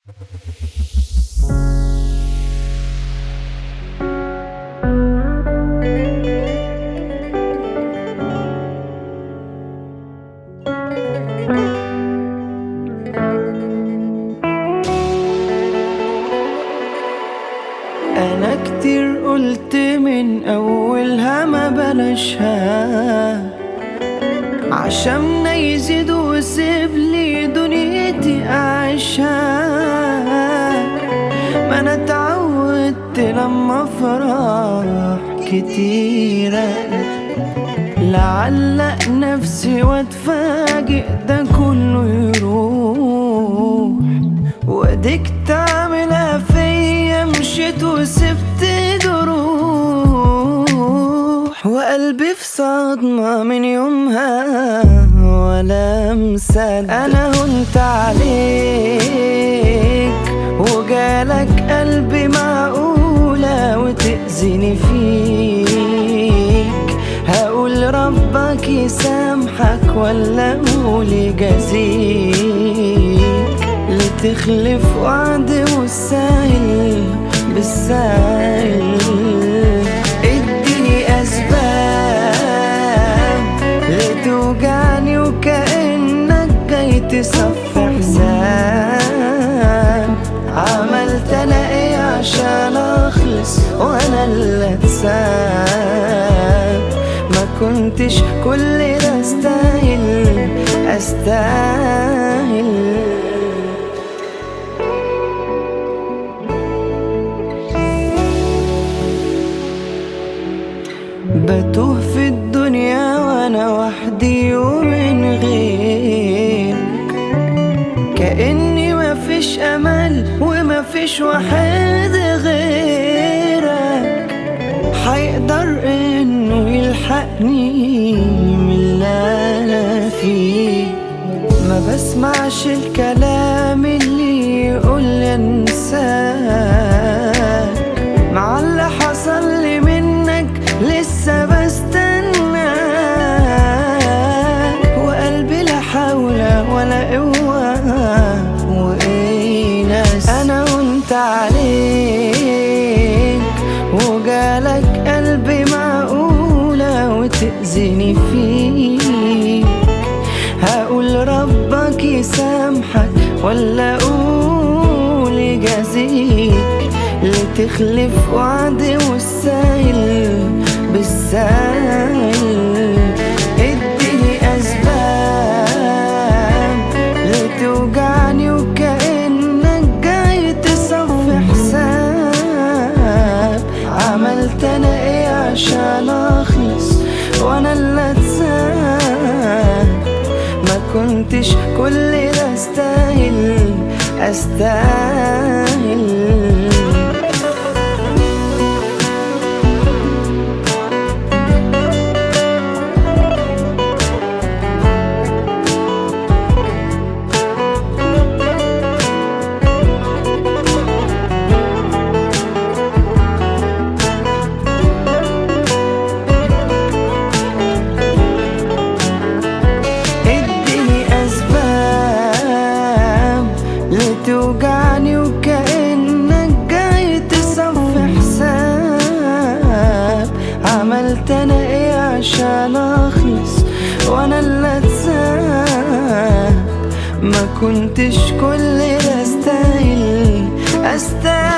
أنا كتير قلت من أولها ما بلاشها عشان يزيد وسيب لي دنيتي أعيشها ما أنا اتعودت لما أفرح كتير لعلق نفسي واتفاجئ ده كله يروح واديك تعملها فيا مشيت وسبت جروح وقلبي في صدمة من يومها ولا مصدق انا هنت عليك وجالك قلبي معقولة وتأذيني فيك هقول ربك يسامحك ولا اقول يجازيك لتخلف وعد والسهل بالسهل اديني اسباب لتوجعني وكأنك جاي تصفي حساب عملت انا ايه عشان اخلص وانا اللي اتساب ما كنتش كل ده استاهل استاهل بتوه في الدنيا وانا وحدي ومن غيرك كأني مفيش امل ومفيش واحد غيرك حيقدر انه يلحقني من اللي انا فيه ما بسمعش الكلام اللي يقول انساك مع اللي حصل لي منك لسه بستناك وقلبي لا حول ولا قوة وإيه ناس أنا وأنت عليك وجالك قلبي معقولة وتأذيني فيك هقول ربك يسامحك ولا أقول يجازيك لتخلف وعد والسهل بالسهل اديني أسباب لتوجعني وكأنك جاي تصفي حساب عملت أنا إيه عشان أخلص وأنا اللي أتساب ما كنتش كل ده استاهل استاهل اديني اسباب لتوجعني وكأنك جاي تصفي حساب عملت انا ايه عشان اخلص وانا اللي اتساب ما كنتش كل ده استاهل استاهل